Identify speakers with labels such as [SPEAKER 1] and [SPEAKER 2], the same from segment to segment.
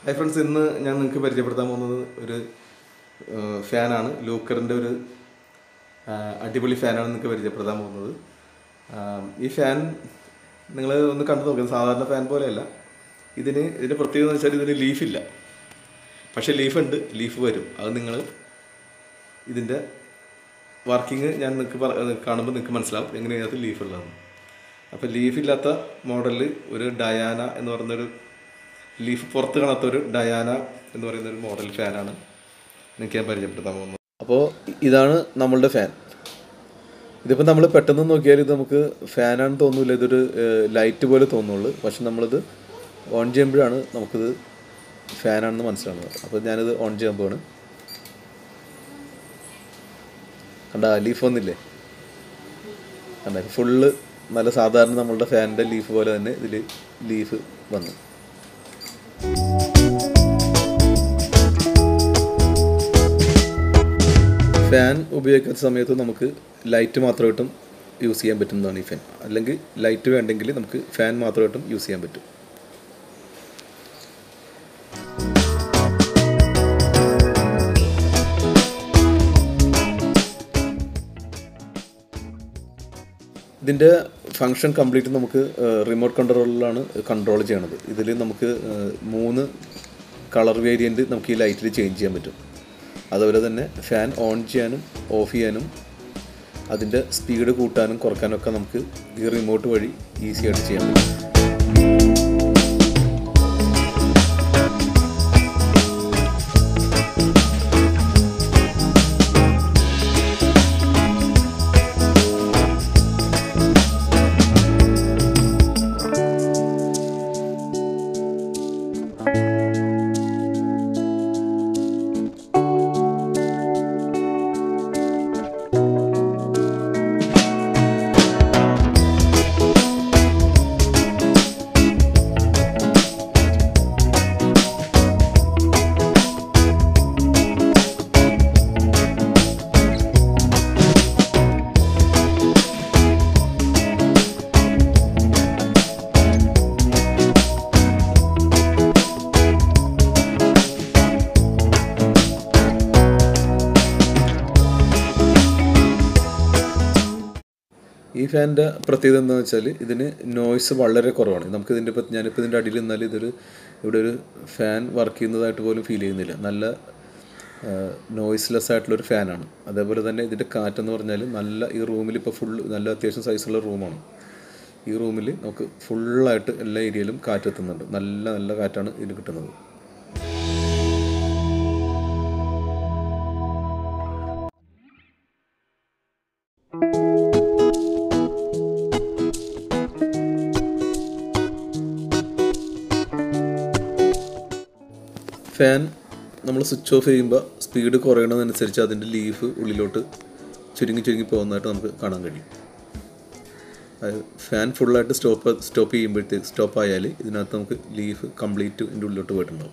[SPEAKER 1] hi friends ഇന്ന് ഞാൻ നിങ്ങൾക്ക് പരിചയപ്പെടുത്താൻ പോകുന്നത് ഒരു ഏഹ്, ഫാനാണ് ലൂക്കറിൻ്റെ ഒരു ആ, അടിപൊളി ഫാനാണ് നിങ്ങൾക്ക് പരിചയപ്പെടുത്താൻ പോകുന്നത് ആ, ഈ ഫാൻ നിങ്ങൾ ഒന്ന് കണ്ടു നോക്കുക സാധാരണ ഫാൻ പോലെയല്ല ഇതിന് ഇതിൻ്റെ പ്രത്യേകത എന്ന് വെച്ചാൽ ഇതിന് ലീഫില്ല പക്ഷേ ലീഫ് ഉണ്ട് ലീഫ് വരും അത് നിങ്ങൾ ഇതിൻ്റെ വർക്കിംഗ് ഞാൻ നിങ്ങൾക്ക് കാണുമ്പോൾ നിങ്ങൾക്ക് മനസ്സിലാവും എങ്ങനെ ഇതിനകത്ത് ലീഫ് ഉള്ളതെന്ന് അപ്പോൾ ലീഫില്ലാത്ത മോഡലിൽ ഒരു ഡയാന എന്ന് പറയുന്നൊരു ലീഫ് പുറത്ത് കാണാത്ത ഒരു ഡയാന എന്ന് പറയുന്ന ഒരു മോഡൽ ഫാനാണ് നിങ്ങൾക്ക് ഞാൻ പരിചയപ്പെടുത്താൻ പോകുന്നത് അപ്പോൾ ഇതാണ് നമ്മളുടെ ഫാൻ ഇതിപ്പോൾ നമ്മൾ പെട്ടെന്ന് നോക്കിയാൽ ഇത് നമുക്ക് ഫാനാണെന്ന് തോന്നില്ല ഇതൊരു ലൈറ്റ് പോലെ തോന്നുള്ളൂ പക്ഷെ നമ്മളിത് ഓൺ ചെയ്യുമ്പോഴാണ് നമുക്കിത് ഫാനാണെന്ന് മനസ്സിലാവുന്നത് അപ്പോൾ ഞാനിത് ഓൺ ചെയ്യാൻ പോവാണ് കണ്ട ലീഫ് വന്നില്ലേ കണ്ട ഫുള്ള് നല്ല സാധാരണ നമ്മളുടെ ഫാനിൻ്റെ ലീഫ് പോലെ തന്നെ ഇതിൽ ലീഫ് വന്നു ഫാൻ ഉപയോഗിക്കുന്ന സമയത്ത് നമുക്ക് ലൈറ്റ് മാത്രമായിട്ടും യൂസ് ചെയ്യാൻ പറ്റുന്നതാണ് ഈ ഫാൻ അല്ലെങ്കിൽ ലൈറ്റ് വേണ്ടെങ്കിൽ നമുക്ക് ഫാൻ മാത്രമായിട്ടും യൂസ് ചെയ്യാൻ പറ്റും ഇതിൻ്റെ ഫങ്ഷൻ കംപ്ലീറ്റ് നമുക്ക് റിമോട്ട് കൺട്രോളിലാണ് കൺട്രോൾ ചെയ്യണത് ഇതിൽ നമുക്ക് ഏഹ്, മൂന്ന് കളർ വേരിയൻറ്റ് നമുക്ക് ഈ ലൈറ്റിൽ ചേഞ്ച് ചെയ്യാൻ പറ്റും അതുപോലെ തന്നെ ഫാൻ ഓൺ ചെയ്യാനും ഓഫ് ചെയ്യാനും അതിൻ്റെ സ്പീഡ് കൂട്ടാനും കുറയ്ക്കാനും ഒക്കെ നമുക്ക് ഈ റിമോട്ട് വഴി ഈസി ആയിട്ട് ചെയ്യാൻ പറ്റും ഈ ഫാനിൻ്റെ പ്രത്യേകത എന്താണെന്ന് വെച്ചാൽ ഇതിന് നോയ്സ് വളരെ കുറവാണ് നമുക്ക് ഇതിൻ്റെ ഇപ്പം ഞാനിപ്പോൾ ഇതിൻ്റെ അടിയിൽ നിന്നാൽ ഇതൊരു ഇവിടെ ഒരു ഫാൻ വർക്ക് ചെയ്യുന്നതായിട്ട് പോലും ഫീൽ ചെയ്യുന്നില്ല നല്ല നോയ്സ്ലെസ് ആയിട്ടുള്ളൊരു ഫാനാണ് അതേപോലെ തന്നെ ഇതിൻ്റെ കാറ്റെന്ന് പറഞ്ഞാൽ നല്ല ഈ റൂമിൽ ഇപ്പോൾ ഫുൾ നല്ല അത്യാവശ്യം സൈസുള്ള റൂമാണ് ഈ റൂമിൽ നമുക്ക് ഫുള്ളായിട്ട് എല്ലാ ഏരിയയിലും കാറ്റെത്തുന്നുണ്ട് നല്ല നല്ല കാറ്റാണ് ഇതിന് കിട്ടുന്നത് ഫാൻ നമ്മൾ സ്വിച്ച് ഓഫ് ചെയ്യുമ്പോൾ സ്പീഡ് കുറയണതനുസരിച്ച് അതിൻ്റെ ലീഫ് ഉള്ളിലോട്ട് ചുരുങ്ങി ചുരുങ്ങി പോകുന്നതായിട്ട് നമുക്ക് കാണാൻ കഴിയും അത് ഫാൻ ഫുള്ളായിട്ട് സ്റ്റോപ്പ് സ്റ്റോപ്പ് ചെയ്യുമ്പോഴത്തേക്ക് സ്റ്റോപ്പ് ആയാൽ ഇതിനകത്ത് നമുക്ക് ലീഫ് കംപ്ലീറ്റ് ഇതിൻ്റെ ഉള്ളിലോട്ട് പോയിട്ടുണ്ടാവും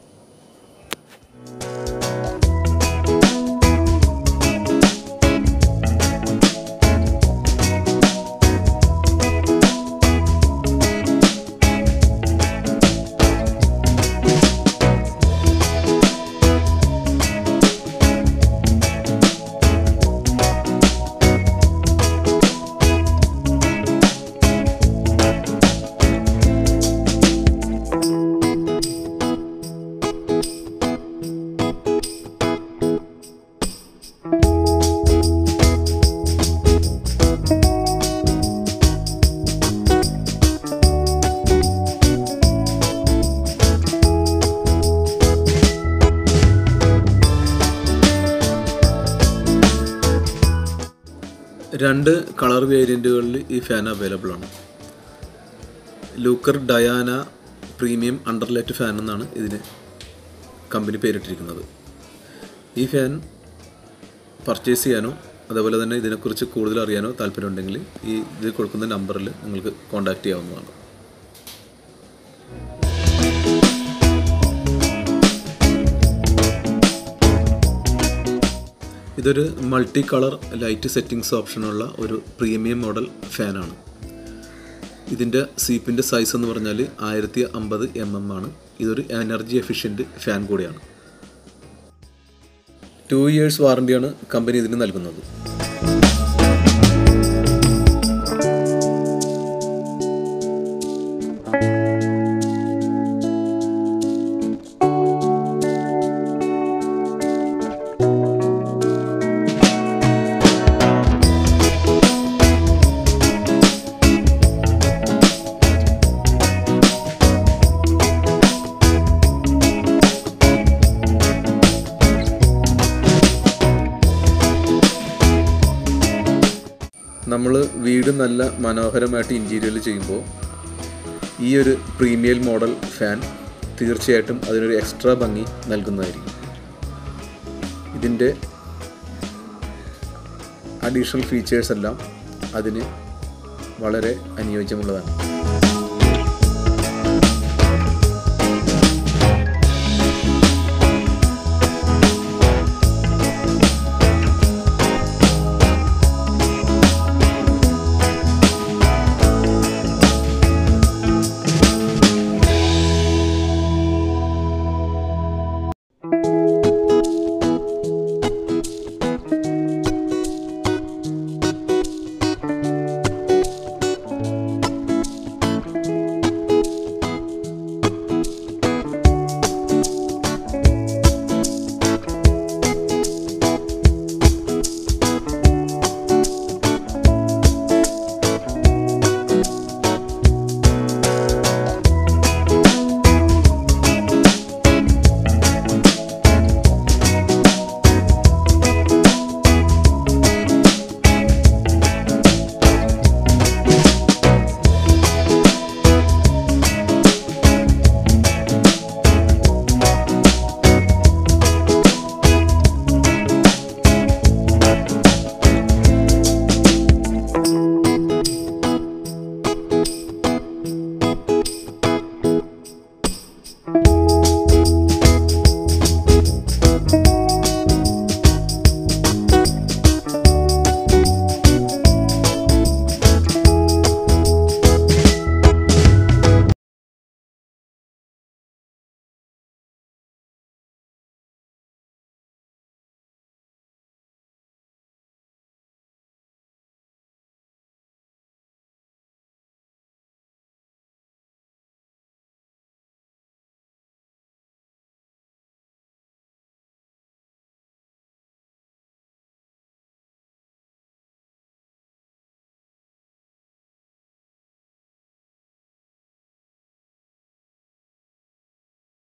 [SPEAKER 1] രണ്ട് കളർ വേരിയൻറ്റുകളിൽ ഈ ഫാൻ അവൈലബിൾ ആണ് Luker Diana premium underlight fan എന്നാണ് ഇതിന് കമ്പനി പേരിട്ടിരിക്കുന്നത് ഈ ഫാൻ പർച്ചേസ് ചെയ്യാനോ അതേപോലെ തന്നെ ഇതിനെക്കുറിച്ച് കൂടുതൽ അറിയാനോ താല്പര്യമുണ്ടെങ്കിൽ ഈ ഇതിൽ കൊടുക്കുന്ന നമ്പറിൽ നിങ്ങൾക്ക് കോൺടാക്റ്റ് ചെയ്യാവുന്നതാണ് ഇതൊരു മൾട്ടി കളർ ലൈറ്റ് സെറ്റിങ്സ് ഓപ്ഷനുള്ള ഒരു പ്രീമിയം മോഡൽ ഫാനാണ് ഇതിൻ്റെ സീപ്പിൻ്റെ സൈസ് എന്ന് പറഞ്ഞാൽ ആയിരത്തി അമ്പത് എം എം ആണ് ഇതൊരു എനർജി എഫിഷ്യൻറ്റ് ഫാൻ കൂടിയാണ് ടു ഇയേഴ്സ് വാറണ്ടിയാണ് കമ്പനി ഇതിന് നൽകുന്നത് നമ്മൾ വീട് നല്ല മനോഹരമായിട്ട് ഇൻറ്റീരിയൽ ചെയ്യുമ്പോൾ ഈ ഒരു പ്രീമിയം മോഡൽ ഫാൻ തീർച്ചയായിട്ടും അതിനൊരു എക്സ്ട്രാ ഭംഗി നൽകുന്നതായിരിക്കും ഇതിൻ്റെ അഡീഷണൽ ഫീച്ചേഴ്സ് എല്ലാം അതിന് വളരെ അനുയോജ്യമുള്ളതാണ്